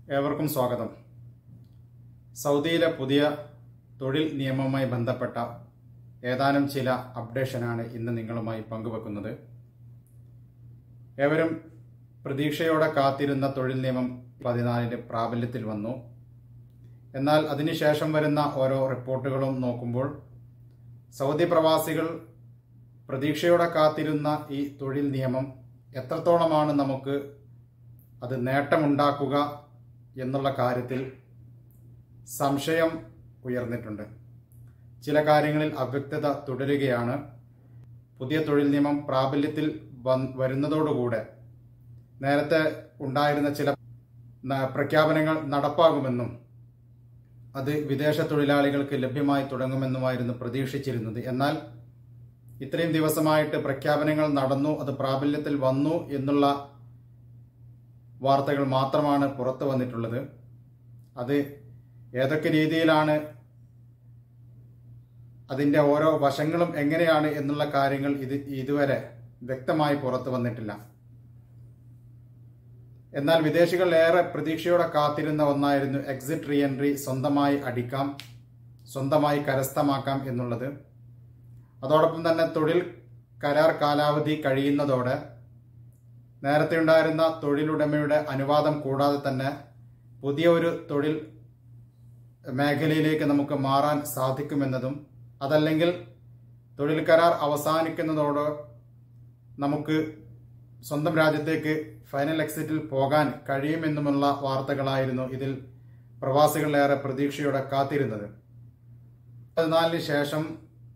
ഏവർക്കും സ്വാഗതം സൗദിയിലെ പുതിയ തൊഴിൽ നിയമവുമായി ബന്ധപ്പെട്ട ഏതാനും ചില അപ്ഡേഷനാണ് ഇന്ന് നിങ്ങളുമായി പങ്കുവെക്കുന്നത് ഏവരും പ്രതീക്ഷയോടെ കാത്തിരുന്ന തൊഴിൽ നിയമം പതിനാലിന് പ്രാബല്യത്തിൽ വന്നു എന്നാൽ അതിനുശേഷം വരുന്ന ഓരോ റിപ്പോർട്ടുകളും നോക്കുമ്പോൾ സൗദി പ്രവാസികൾ പ്രതീക്ഷയോടെ കാത്തിരുന്ന ഈ തൊഴിൽ നിയമം എത്രത്തോളമാണ് നമുക്ക് അത് നേട്ടമുണ്ടാക്കുക എന്നുള്ള കാര്യത്തിൽ സംശയം ഉയർന്നിട്ടുണ്ട് ചില കാര്യങ്ങളിൽ അവ്യക്തത തുടരുകയാണ് പുതിയ തൊഴിൽ നിയമം പ്രാബല്യത്തിൽ വൻ- വരുന്നതോടുകൂടെ നേരത്തെ ഉണ്ടായിരുന്ന ചില ന- പ്രഖ്യാപനങ്ങൾ നടപ്പാകുമെന്നും അത് വിദേശ തൊഴിലാളികൾക്ക് ലഭ്യമായി തുടങ്ങുമെന്നുമായിരുന്നു പ്രതീക്ഷിച്ചിരുന്നത് എന്നാൽ ഇത്രയും ദിവസമായിട്ട് പ്രഖ്യാപനങ്ങൾ നടന്നു അത് പ്രാബല്യത്തിൽ വന്നു എന്നുള്ള വാർത്തകൾ മാത്രമാണ് പുറത്തു വന്നിട്ടുള്ളത് അത് ഏതൊക്കെ രീതിയിലാണ് അതിൻ്റെ ഓരോ വശങ്ങളും എങ്ങനെയാണ് എന്നുള്ള കാര്യങ്ങൾ ഇത് ഇതുവരെ വ്യക്തമായി പുറത്തു വന്നിട്ടില്ല എന്നാൽ വിദേശികൾ ഏറെ പ്രതീക്ഷയോടെ കാത്തിരുന്ന ഒന്നായിരുന്നു എക്സിറ്റ് റീ എൻട്രി സ്വന്തമായി അടിക്കാം സ്വന്തമായി കരസ്ഥമാക്കാം എന്നുള്ളത് അതോടൊപ്പം തന്നെ തൊഴിൽ കരാർ കാലാവധി കഴിയുന്നതോടെ നേരത്തെ ഉണ്ടായിരുന്ന തൊഴിലുടമയുടെ അനുവാദം കൂടാതെ തന്നെ പുതിയ ഒരു തൊഴിൽ മേഖലയിലേക്ക് നമുക്ക് മാറാൻ സാധിക്കുമെന്നതും അതല്ലെങ്കിൽ തൊഴിൽ കരാർ അവസാനിക്കുന്നതോടെ നമുക്ക് സ്വന്തം രാജ്യത്തേക്ക് ഫൈനൽ എക്സിറ്റിൽ പോകാൻ കഴിയുമെന്നുമുള്ള വാർത്തകളായിരുന്നു ഇതിൽ പ്രവാസികളേറെ പ്രതീക്ഷയോടെ കാത്തിരുന്നത് പതിനാലിന് ശേഷം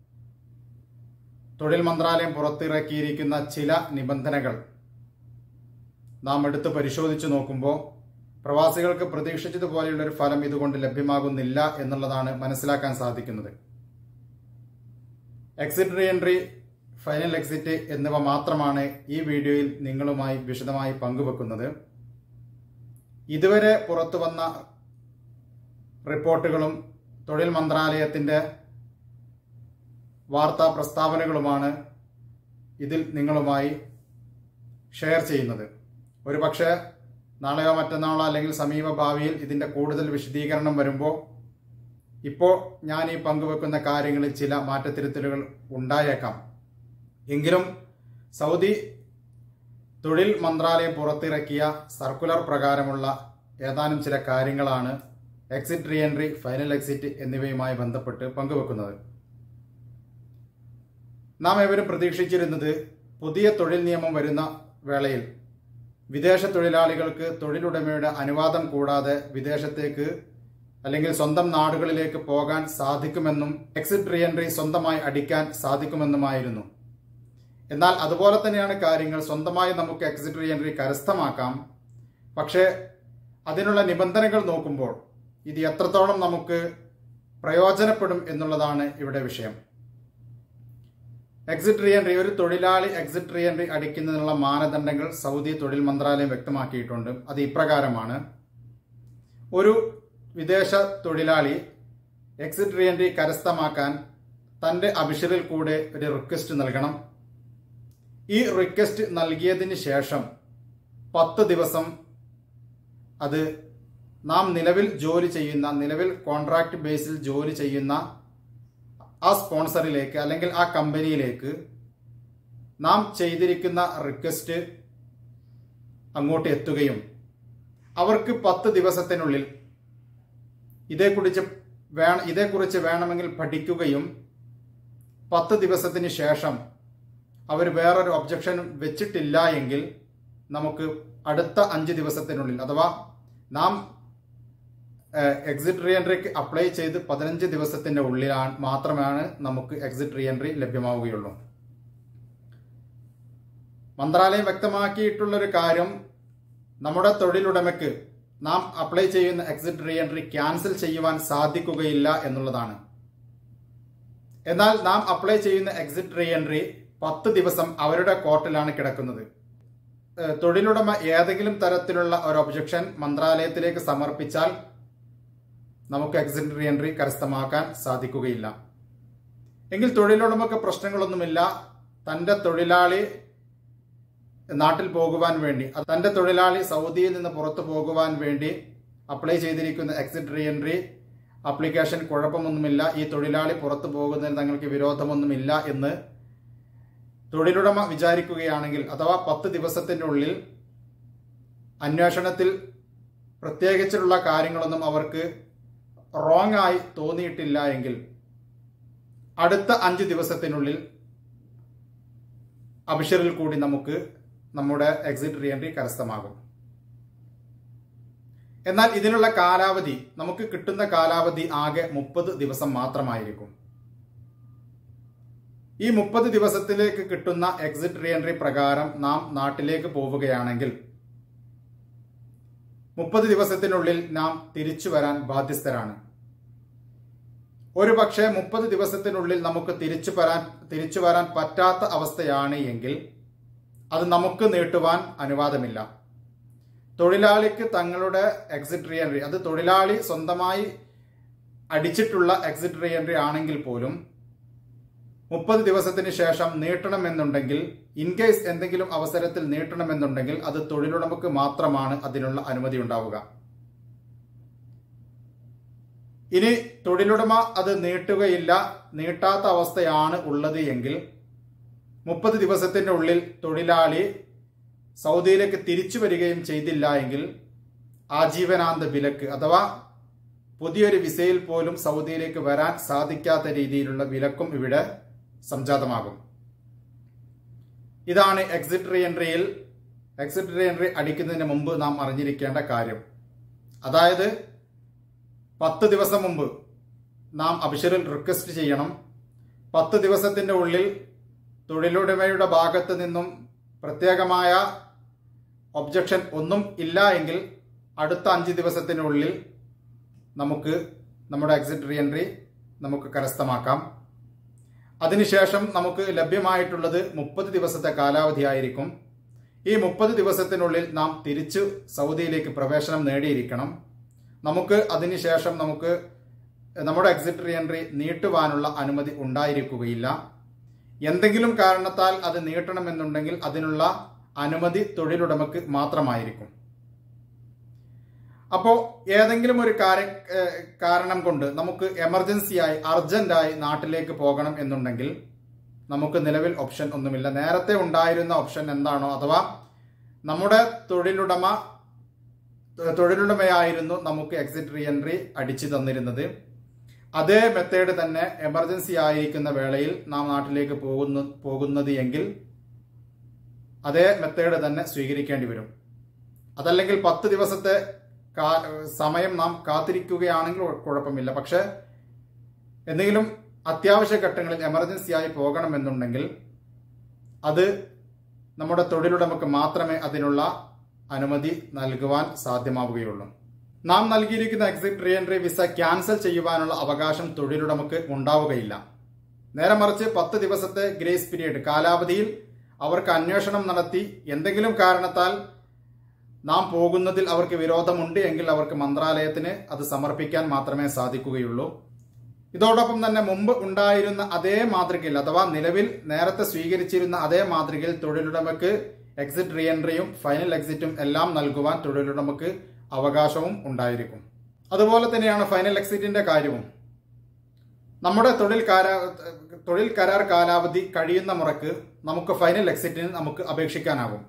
തൊഴിൽ മന്ത്രാലയം പുറത്തിറക്കിയിരിക്കുന്ന ചില നിബന്ധനകൾ നാം എടുത്ത് പരിശോധിച്ചു നോക്കുമ്പോൾ പ്രവാസികൾക്ക് പ്രതീക്ഷിച്ചതുപോലെയുള്ള ഒരു ഫലം ഇതുകൊണ്ട് ലഭ്യമാകുന്നില്ല എന്നുള്ളതാണ് മനസ്സിലാക്കാൻ സാധിക്കുന്നത് exit re entry final exit എന്നിവ മാത്രമാണ് ഈ വീഡിയോയിൽ നിങ്ങളുമായി വിശദമായി പങ്കുവെക്കുന്നത് ഇതുവരെ പുറത്തു വന്ന റിപ്പോർട്ടുകളും തൊഴിൽ മന്ത്രാലയത്തിന്റെ വാർത്താ പ്രസ്താവനകളുമാണ് ഇതിൽ നിങ്ങളുമായി ഷെയർ ചെയ്യുന്നത് ഒരു പക്ഷേ നാളെയോ മറ്റന്നാളോ അല്ലെങ്കിൽ സമീപ ഭാവിയിൽ ഇതിന്റെ കൂടുതൽ വിശദീകരണം വരുമ്പോൾ ഇപ്പോൾ ഞാൻ ഈ പങ്കുവെക്കുന്ന കാര്യങ്ങളിൽ ചില മാറ്റത്തിരുത്തലുകൾ ഉണ്ടായേക്കാം എങ്കിലും സൗദി തൊഴിൽ മന്ത്രാലയം പുറത്തിറക്കിയ സർക്കുലർ പ്രകാരമുള്ള ഏതാനും ചില കാര്യങ്ങളാണ് exit re entry final exit എന്നിവയുമായി ബന്ധപ്പെട്ട് പങ്കുവെക്കുന്നത് നാം ഏവരും പ്രതീക്ഷിച്ചിരുന്നത് പുതിയ തൊഴിൽ നിയമം വരുന്ന വേളയിൽ വിദേശ തൊഴിലാളികൾക്ക് തൊഴിലുടമയുടെ അനുവാദം കൂടാതെ വിദേശത്തേക്ക് അല്ലെങ്കിൽ സ്വന്തം നാടുകളിലേക്ക് പോകാൻ സാധിക്കുമെന്നും എക്സിറ്റ് റീ എൻട്രി സ്വന്തമായി അടിക്കാൻ സാധിക്കുമെന്നുമായിരുന്നു എന്നാൽ അതുപോലെ തന്നെയാണ് കാര്യങ്ങൾ സ്വന്തമായി നമുക്ക് എക്സിറ്റ് റീ എൻട്രി കരസ്ഥമാക്കാം പക്ഷേ അതിനുള്ള നിബന്ധനകൾ നോക്കുമ്പോൾ ഇത് എത്രത്തോളം നമുക്ക് പ്രയോജനപ്പെടും എന്നുള്ളതാണ് ഇവിടെ വിഷയം എക്സിറ്റ് റീ എൻട്രി ഒരു തൊഴിലാളി എക്സിറ്റ് റീ എൻട്രി അടിക്കുന്നതിനുള്ള മാനദണ്ഡങ്ങൾ സൗദി തൊഴിൽ മന്ത്രാലയം വ്യക്തമാക്കിയിട്ടുണ്ട് അത് ഇപ്രകാരമാണ് ഒരു വിദേശ തൊഴിലാളി എക്സിറ്റ് റീ എൻട്രി കരസ്ഥമാക്കാൻ തന്റെ അഭിഷറിൽ കൂടെ ഒരു റിക്വസ്റ്റ് നൽകണം ഈ റിക്വസ്റ്റ് നൽകിയതിന് ശേഷം പത്ത് ദിവസം അത് നാം നിലവിൽ ജോലി ചെയ്യുന്ന നിലവിൽ കോൺട്രാക്ട് ബേസിൽ ജോലി ചെയ്യുന്ന ആ സ്പോൺസറിലേക്ക് അല്ലെങ്കിൽ ആ കമ്പനിയിലേക്ക് നാം ചെയ്തിരിക്കുന്ന റിക്വസ്റ്റ് അങ്ങോട്ട് എത്തുകയും അവർക്ക് പത്ത് ദിവസത്തിനുള്ളിൽ ഇതേക്കുറിച്ച് വേണ ഇതേക്കുറിച്ച് വേണമെങ്കിൽ പഠിക്കുകയും പത്ത് ദിവസത്തിന് ശേഷം അവർ വേറൊരു ഒബ്ജക്ഷൻ വെച്ചിട്ടില്ല എങ്കിൽ നമുക്ക് അടുത്ത അഞ്ച് ദിവസത്തിനുള്ളിൽ അഥവാ നാം എക്സിറ്റ് റീ എൻട്രിക്ക് അപ്ലൈ ചെയ്ത് പതിനഞ്ച് ദിവസത്തിന്റെ ഉള്ളിലാണ് മാത്രമാണ് നമുക്ക് എക്സിറ്റ് റീ എൻട്രി ലഭ്യമാവുകയുള്ളൂ മന്ത്രാലയം വ്യക്തമാക്കിയിട്ടുള്ള ഒരു കാര്യം നമ്മുടെ തൊഴിലുടമയ്ക്ക് നാം അപ്ലൈ ചെയ്യുന്ന എക്സിറ്റ് റീ എൻട്രി ക്യാൻസൽ ചെയ്യുവാൻ സാധിക്കുകയില്ല എന്നുള്ളതാണ് എന്നാൽ നാം അപ്ലൈ ചെയ്യുന്ന എക്സിറ്റ് റീ എൻട്രി പത്ത് ദിവസം അവരുടെ കോർട്ടിലാണ് കിടക്കുന്നത് ഏഹ് തൊഴിലുടമ ഏതെങ്കിലും തരത്തിലുള്ള ഒരു ഒബ്ജക്ഷൻ മന്ത്രാലയത്തിലേക്ക് സമർപ്പിച്ചാൽ നമുക്ക് എക്സിറ്റ് റീ എൻട്രി കരസ്ഥമാക്കാൻ സാധിക്കുകയില്ല എങ്കിൽ തൊഴിലുടമക്ക് പ്രശ്നങ്ങളൊന്നുമില്ല തന്റെ തൊഴിലാളി നാട്ടിൽ പോകുവാൻ വേണ്ടി അത് തന്റെ തൊഴിലാളി സൗദിയിൽ നിന്ന് പുറത്തു പോകുവാൻ വേണ്ടി അപ്ലൈ ചെയ്തിരിക്കുന്ന എക്സിറ്റ് റീ എൻട്രി ആപ്ലിക്കേഷൻ കുഴപ്പമൊന്നുമില്ല ഈ തൊഴിലാളി പുറത്തു പോകുന്നതിന് തങ്ങൾക്ക് വിരോധമൊന്നുമില്ല എന്ന് തൊഴിലുടമ വിചാരിക്കുകയാണെങ്കിൽ അഥവാ പത്ത് ദിവസത്തിനുള്ളിൽ അന്വേഷണത്തിൽ പ്രത്യേകിച്ചുള്ള കാര്യങ്ങളൊന്നും അവർക്ക് റോങ് ആയി തോന്നിയിട്ടില്ല എങ്കിൽ അടുത്ത അഞ്ച് ദിവസത്തിനുള്ളിൽ അബിഷറിൽ കൂടി നമുക്ക് നമ്മുടെ എക്സിറ്റ് റീ എൻട്രി കരസ്ഥമാകും എന്നാൽ ഇതിനുള്ള കാലാവധി നമുക്ക് കിട്ടുന്ന കാലാവധി ആകെ മുപ്പത് ദിവസം മാത്രമായിരിക്കും ഈ മുപ്പത് ദിവസത്തിലേക്ക് കിട്ടുന്ന എക്സിറ്റ് റീ എൻട്രി പ്രകാരം നാം നാട്ടിലേക്ക് പോവുകയാണെങ്കിൽ മുപ്പത് ദിവസത്തിനുള്ളിൽ നാം തിരിച്ചു വരാൻ ബാധ്യസ്ഥരാണ് ഒരു പക്ഷേ മുപ്പത് ദിവസത്തിനുള്ളിൽ നമുക്ക് തിരിച്ചു വരാൻ തിരിച്ചു വരാൻ പറ്റാത്ത അവസ്ഥയാണ് എങ്കിൽ അത് നമുക്ക് നീട്ടുവാൻ അനുവാദമില്ല തൊഴിലാളിക്ക് തങ്ങളുടെ എക്സിറ്റ് റീ എൻട്രി അത് തൊഴിലാളി സ്വന്തമായി അടിച്ചിട്ടുള്ള എക്സിറ്റ് റീ എൻട്രി ആണെങ്കിൽ പോലും മുപ്പത് ദിവസത്തിന് ശേഷം നീട്ടണമെന്നുണ്ടെങ്കിൽ ഇൻ കേസ് എന്തെങ്കിലും അവസരത്തിൽ നീട്ടണമെന്നുണ്ടെങ്കിൽ അത് തൊഴിലുടമക്ക് മാത്രമാണ് അതിനുള്ള അനുമതി ഉണ്ടാവുക ഇനി തൊഴിലുടമ അത് നീട്ടുകയില്ല നീട്ടാത്ത അവസ്ഥയാണ് ഉള്ളത് എങ്കിൽ മുപ്പത് ദിവസത്തിന്റെ ഉള്ളിൽ തൊഴിലാളി സൗദിയിലേക്ക് തിരിച്ചു വരികയും ചെയ്തില്ല എങ്കിൽ ആജീവനാന്ത വിലക്ക് അഥവാ പുതിയൊരു വിസയിൽ പോലും സൗദിയിലേക്ക് വരാൻ സാധിക്കാത്ത രീതിയിലുള്ള വിലക്കും ഇവിടെ സംജാതമാകും ഇതാണ് എക്സിറ്റ് റീ എൻട്രിയിൽ എക്സിറ്റ് റീ എൻട്രി അടിക്കുന്നതിന് മുമ്പ് നാം അറിഞ്ഞിരിക്കേണ്ട കാര്യം അതായത് പത്ത് ദിവസം മുമ്പ് നാം അബിഷറിൽ റിക്വസ്റ്റ് ചെയ്യണം പത്ത് ദിവസത്തിന്റെ ഉള്ളിൽ തൊഴിലുടമയുടെ ഭാഗത്ത് നിന്നും പ്രത്യേകമായ ഒബ്ജക്ഷൻ ഒന്നും ഇല്ല എങ്കിൽ അടുത്ത അഞ്ച് ദിവസത്തിനുള്ളിൽ നമുക്ക് നമ്മുടെ എക്സിറ്റ് റീ എൻട്രി നമുക്ക് കരസ്ഥമാക്കാം അതിനുശേഷം നമുക്ക് ലഭ്യമായിട്ടുള്ളത് മുപ്പത് ദിവസത്തെ കാലാവധി ആയിരിക്കും ഈ മുപ്പത് ദിവസത്തിനുള്ളിൽ നാം തിരിച്ചു സൗദിയിലേക്ക് പ്രവേശനം നേടിയിരിക്കണം നമുക്ക് അതിനുശേഷം നമുക്ക് നമ്മുടെ എക്സിറ്റ് റീ എൻട്രി നീട്ടുവാനുള്ള അനുമതി ഉണ്ടായിരിക്കുകയില്ല എന്തെങ്കിലും കാരണത്താൽ അത് നീട്ടണമെന്നുണ്ടെങ്കിൽ അതിനുള്ള അനുമതി തൊഴിലുടമക്ക് മാത്രമായിരിക്കും അപ്പോൾ ഏതെങ്കിലും ഒരു കാര്യം കാരണം കൊണ്ട് നമുക്ക് എമർജൻസിയായി അർജന്റായി നാട്ടിലേക്ക് പോകണം എന്നുണ്ടെങ്കിൽ നമുക്ക് നിലവിൽ ഓപ്ഷൻ ഒന്നുമില്ല നേരത്തെ ഉണ്ടായിരുന്ന ഓപ്ഷൻ എന്താണോ അഥവാ നമ്മുടെ തൊഴിലുടമ തൊഴിലുടമയായിരുന്നു നമുക്ക് എക്സിറ്റ് റീ എൻട്രി അടിച്ചു തന്നിരുന്നത് അതേ മെത്തേഡ് തന്നെ എമർജൻസി ആയിരിക്കുന്ന വേളയിൽ നാം നാട്ടിലേക്ക് പോകുന്നു പോകുന്നത് എങ്കിൽ അതേ മെത്തേഡ് തന്നെ സ്വീകരിക്കേണ്ടി വരും അതല്ലെങ്കിൽ പത്ത് ദിവസത്തെ സമയം നാം കാത്തിരിക്കുകയാണെങ്കിൽ കുഴപ്പമില്ല പക്ഷെ എന്തെങ്കിലും അത്യാവശ്യ ഘട്ടങ്ങളിൽ എമർജൻസി ആയി പോകണമെന്നുണ്ടെങ്കിൽ അത് നമ്മുടെ തൊഴിലുടമക്ക് മാത്രമേ അതിനുള്ള അനുമതി നൽകുവാൻ സാധ്യമാവുകയുള്ളൂ നാം നൽകിയിരിക്കുന്ന exit re entry visa cancel ചെയ്യുവാനുള്ള അവകാശം തൊഴിലുടമക്ക് ഉണ്ടാവുകയില്ല നേരെ മറിച്ച് പത്ത് ദിവസത്തെ ഗ്രേസ് പീരീഡ് കാലാവധിയിൽ അവർക്ക് അന്വേഷണം നടത്തി എന്തെങ്കിലും കാരണത്താൽ നാം പോകുന്നതിൽ അവർക്ക് വിരോധമുണ്ട് എങ്കിൽ അവർക്ക് മന്ത്രാലയത്തിന് അത് സമർപ്പിക്കാൻ മാത്രമേ സാധിക്കുകയുള്ളൂ ഇതോടൊപ്പം തന്നെ മുമ്പ് ഉണ്ടായിരുന്ന അതേ മാതൃകയിൽ അഥവാ നിലവിൽ നേരത്തെ സ്വീകരിച്ചിരുന്ന അതേ മാതൃകയിൽ തൊഴിലുടമക്ക് എക്സിറ്റ് റീ എൻട്രിയും ഫൈനൽ എക്സിറ്റും എല്ലാം നൽകുവാൻ തൊഴിലുടമക്ക് അവകാശവും ഉണ്ടായിരിക്കും അതുപോലെ തന്നെയാണ് ഫൈനൽ എക്സിറ്റിന്റെ കാര്യവും നമ്മുടെ തൊഴിൽ കാരാ തൊഴിൽ കരാർ കാലാവധി കഴിയുന്ന മുറക്ക് നമുക്ക് ഫൈനൽ എക്സിറ്റിന് നമുക്ക് അപേക്ഷിക്കാനാകും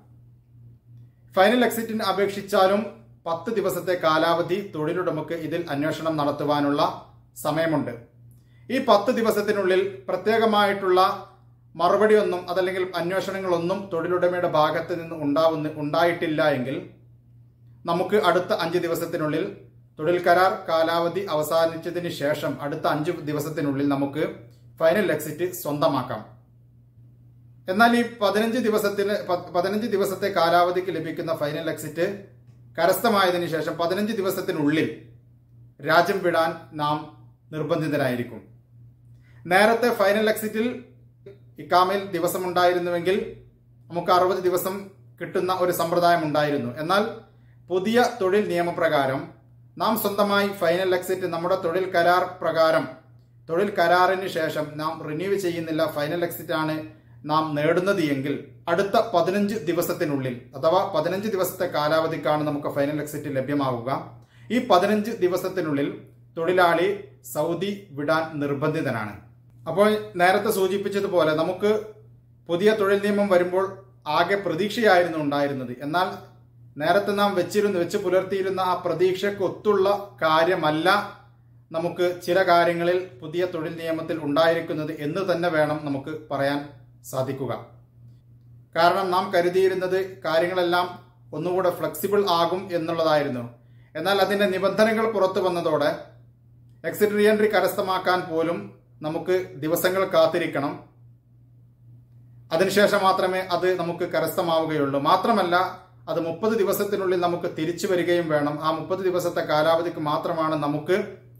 ഫൈനൽ എക്സിറ്റിന് അപേക്ഷിച്ചാലും പത്ത് ദിവസത്തെ കാലാവധി തൊഴിലുടമക്ക് ഇതിൽ അന്വേഷണം നടത്തുവാനുള്ള സമയമുണ്ട് ഈ പത്ത് ദിവസത്തിനുള്ളിൽ പ്രത്യേകമായിട്ടുള്ള മറുപടിയൊന്നും അതല്ലെങ്കിൽ അന്വേഷണങ്ങളൊന്നും തൊഴിലുടമയുടെ ഭാഗത്ത് നിന്ന് ഉണ്ടാവുന്ന ഉണ്ടായിട്ടില്ല എങ്കിൽ നമുക്ക് അടുത്ത അഞ്ച് ദിവസത്തിനുള്ളിൽ തൊഴിൽ കരാർ കാലാവധി അവസാനിച്ചതിന് ശേഷം അടുത്ത അഞ്ച് ദിവസത്തിനുള്ളിൽ നമുക്ക് ഫൈനൽ എക്സിറ്റ് സ്വന്തമാക്കാം എന്നാൽ ഈ പതിനഞ്ച് ദിവസത്തിന് പതിനഞ്ച് ദിവസത്തെ കാലാവധിക്ക് ലഭിക്കുന്ന ഫൈനൽ എക്സിറ്റ് കരസ്ഥമായതിനു ശേഷം പതിനഞ്ച് ദിവസത്തിനുള്ളിൽ രാജ്യം വിടാൻ നാം നിർബന്ധിതരായിരിക്കും നേരത്തെ ഫൈനൽ എക്സിറ്റിൽ ഇക്കാമയിൽ ദിവസമുണ്ടായിരുന്നുവെങ്കിൽ നമുക്ക് അറുപത് ദിവസം കിട്ടുന്ന ഒരു സമ്പ്രദായം ഉണ്ടായിരുന്നു എന്നാൽ പുതിയ തൊഴിൽ നിയമപ്രകാരം നാം സ്വന്തമായി ഫൈനൽ എക്സിറ്റ് നമ്മുടെ തൊഴിൽ കരാർ പ്രകാരം തൊഴിൽ കരാറിന് ശേഷം നാം റിന്യൂ ചെയ്യുന്നില്ല ഫൈനൽ എക്സിറ്റ് ആണ് നാം നേടുന്നത് എങ്കിൽ അടുത്ത പതിനഞ്ച് ദിവസത്തിനുള്ളിൽ അഥവാ പതിനഞ്ച് ദിവസത്തെ കാലാവധിക്കാണ് നമുക്ക് ഫൈനൽ എക്സിറ്റ് ലഭ്യമാവുക ഈ പതിനഞ്ച് ദിവസത്തിനുള്ളിൽ തൊഴിലാളി സൗദി വിടാൻ നിർബന്ധിതനാണ് അപ്പോൾ നേരത്തെ സൂചിപ്പിച്ചതുപോലെ നമുക്ക് പുതിയ തൊഴിൽ നിയമം വരുമ്പോൾ ആകെ പ്രതീക്ഷയായിരുന്നു ഉണ്ടായിരുന്നത് എന്നാൽ നേരത്തെ നാം വെച്ചിരുന്നു വെച്ച് പുലർത്തിയിരുന്ന ആ പ്രതീക്ഷയ്ക്കൊത്തുള്ള കാര്യമല്ല നമുക്ക് ചില കാര്യങ്ങളിൽ പുതിയ തൊഴിൽ നിയമത്തിൽ ഉണ്ടായിരിക്കുന്നത് എന്ന് തന്നെ വേണം നമുക്ക് പറയാൻ സാധിക്കുക കാരണം നാം കരുതിയിരുന്നത് കാര്യങ്ങളെല്ലാം ഒന്നുകൂടെ ഫ്ലെക്സിബിൾ ആകും എന്നുള്ളതായിരുന്നു എന്നാൽ അതിന്റെ നിബന്ധനകൾ പുറത്തു വന്നതോടെ എക്സിറ്റ് റീ എൻട്രി കരസ്ഥമാക്കാൻ പോലും നമുക്ക് ദിവസങ്ങൾ കാത്തിരിക്കണം അതിനുശേഷം മാത്രമേ അത് നമുക്ക് കരസ്ഥമാവുകയുള്ളൂ മാത്രമല്ല അത് മുപ്പത് ദിവസത്തിനുള്ളിൽ നമുക്ക് തിരിച്ചു വരികയും വേണം ആ മുപ്പത് ദിവസത്തെ കാലാവധിക്ക് മാത്രമാണ് നമുക്ക്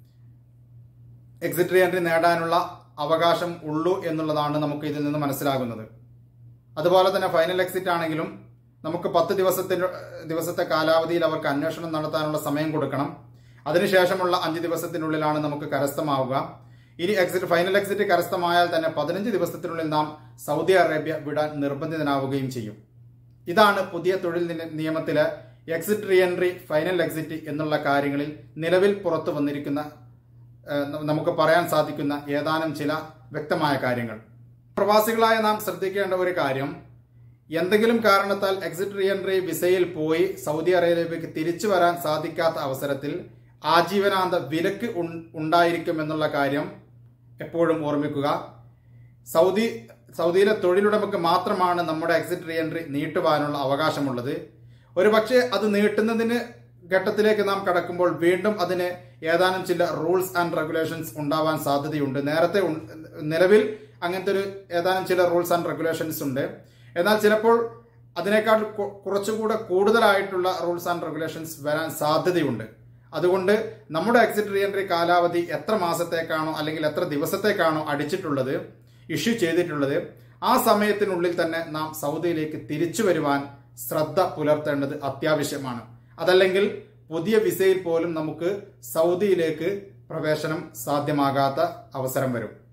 എക്സിറ്റ് റീ എൻട്രി നേടാനുള്ള അവകാശം ഉള്ളൂ എന്നുള്ളതാണ് നമുക്ക് ഇതിൽ നിന്ന് മനസ്സിലാകുന്നത് അതുപോലെ തന്നെ ഫൈനൽ എക്സിറ്റ് ആണെങ്കിലും നമുക്ക് പത്ത് ദിവസത്തിന് ദിവസത്തെ കാലാവധിയിൽ അവർക്ക് അന്വേഷണം നടത്താനുള്ള സമയം കൊടുക്കണം അതിനുശേഷമുള്ള അഞ്ച് ദിവസത്തിനുള്ളിലാണ് നമുക്ക് കരസ്ഥമാവുക ഇനി എക്സിറ്റ് ഫൈനൽ എക്സിറ്റ് കരസ്ഥമായാൽ തന്നെ പതിനഞ്ച് ദിവസത്തിനുള്ളിൽ നാം സൗദി അറേബ്യ വിടാൻ നിർബന്ധിതനാവുകയും ചെയ്യും ഇതാണ് പുതിയ തൊഴിൽ നി- നിയമത്തിലെ exit re entry final exit എന്നുള്ള കാര്യങ്ങളിൽ നിലവിൽ പുറത്തു വന്നിരിക്കുന്ന ഏഹ്, ന- നമുക്ക് പറയാൻ സാധിക്കുന്ന ഏതാനും ചില വ്യക്തമായ കാര്യങ്ങൾ പ്രവാസികളായ നാം ശ്രദ്ധിക്കേണ്ട ഒരു കാര്യം എന്തെങ്കിലും കാരണത്താൽ എക്സിറ്റ് റീ എൻട്രി വിസയിൽ പോയി സൗദി അറേബ്യയ്ക്ക് തിരിച്ചു വരാൻ സാധിക്കാത്ത അവസരത്തിൽ ആജീവനാന്ത വിലക്ക് ഉൺ- ഉണ്ടായിരിക്കും എന്നുള്ള കാര്യം എപ്പോഴും ഓർമ്മിക്കുക സൗദി സൗദിയിലെ തൊഴിലുടമക്ക് മാത്രമാണ് നമ്മുടെ എക്സിറ്റ് റീ എൻട്രി നീട്ടുവാനുള്ള അവകാശമുള്ളത് ഒരുപക്ഷെ അത് നീട്ടുന്നതിന് ഘട്ടത്തിലേക്ക് നാം കടക്കുമ്പോൾ വീണ്ടും അതിന് ഏതാനും ചില റൂൾസ് ആൻഡ് റെഗുലേഷൻസ് ഉണ്ടാവാൻ സാധ്യതയുണ്ട് നേരത്തെ ഉൺ- നിലവിൽ അങ്ങനത്തെ ഒരു ഏതാനും ചില റൂൾസ് ആൻഡ് റെഗുലേഷൻസ് ഉണ്ട് എന്നാൽ ചിലപ്പോൾ അതിനേക്കാൾ കു- കുറച്ചുകൂടെ കൂടുതലായിട്ടുള്ള റൂൾസ് ആൻഡ് റെഗുലേഷൻസ് വരാൻ സാധ്യതയുണ്ട് അതുകൊണ്ട് നമ്മുടെ എക്സിറ്റ് റീ എൻട്രി കാലാവധി എത്ര മാസത്തേക്കാണോ അല്ലെങ്കിൽ എത്ര ദിവസത്തേക്കാണോ അടിച്ചിട്ടുള്ളത് ഇഷ്യൂ ചെയ്തിട്ടുള്ളത് ആ സമയത്തിനുള്ളിൽ തന്നെ നാം സൗദിയിലേക്ക് തിരിച്ചു വരുവാൻ ശ്രദ്ധ പുലർത്തേണ്ടത് അത്യാവശ്യമാണ് അതല്ലെങ്കിൽ പുതിയ വിസയിൽ പോലും നമുക്ക് സൗദിയിലേക്ക് പ്രവേശനം സാധ്യമാകാത്ത അവസരം വരും